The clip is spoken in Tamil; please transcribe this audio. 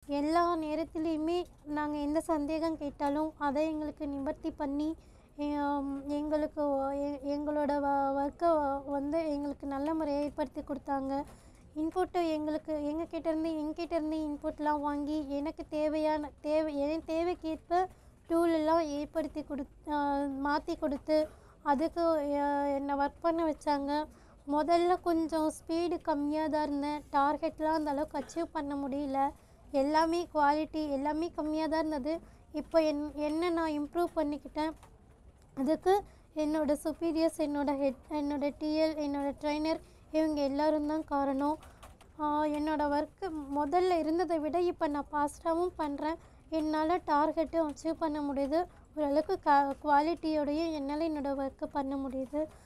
எல்லா நேரத்துலேயுமே நாங்கள் எந்த சந்தேகம் கேட்டாலும் அதை எங்களுக்கு நிவர்த்தி பண்ணி எம், எங்களுக்கு ஒ- எ- எங்களோட வ ஒர்க்கை வந்து எங்களுக்கு நல்ல முறையாக ஏற்படுத்தி கொடுத்தாங்க இன்புட்டு எங்களுக்கு எங்கள் கிட்டேருந்து எங்கிட்ட இருந்து இன்புட்லாம் வாங்கி எனக்கு தேவையான தேவை என் தேவைக்கேற்ப டூல் எல்லாம் ஏற்படுத்தி கொடு மாற்றி கொடுத்து அதுக்கு அஹ், என்னை ஒர்க் பண்ண வச்சாங்க முதல்ல கொஞ்சம் ஸ்பீடு கம்மியாக தான் இருந்தேன் டார்கெட்லாம் அந்த அளவுக்கு அச்சீவ் பண்ண முடியல எல்லாமே குவாலிட்டி எல்லாமே கம்மியாக தான் இருந்தது இப்போ என் என்ன நான் இம்ப்ரூவ் பண்ணிக்கிட்டேன் அதுக்கு என்னோட சுப்பீரியர்ஸ் என்னோட ஹெட் என்னோட டிஎல் என்னோட ட்ரைனர் இவங்க எல்லாரும் தான் காரணம் ஆஹ் என்னோட ஒர்க்கு முதல்ல இருந்ததை விட இப்போ நான் ஃபாஸ்ட்டாகவும் பண்ணுறேன் என்னால் டார்கெட்டும் அச்சீவ் பண்ண முடியுது ஓரளவுக்கு க குவாலிட்டியோடையும் என்னால் என்னோட ஒர்க்கை பண்ண முடியுது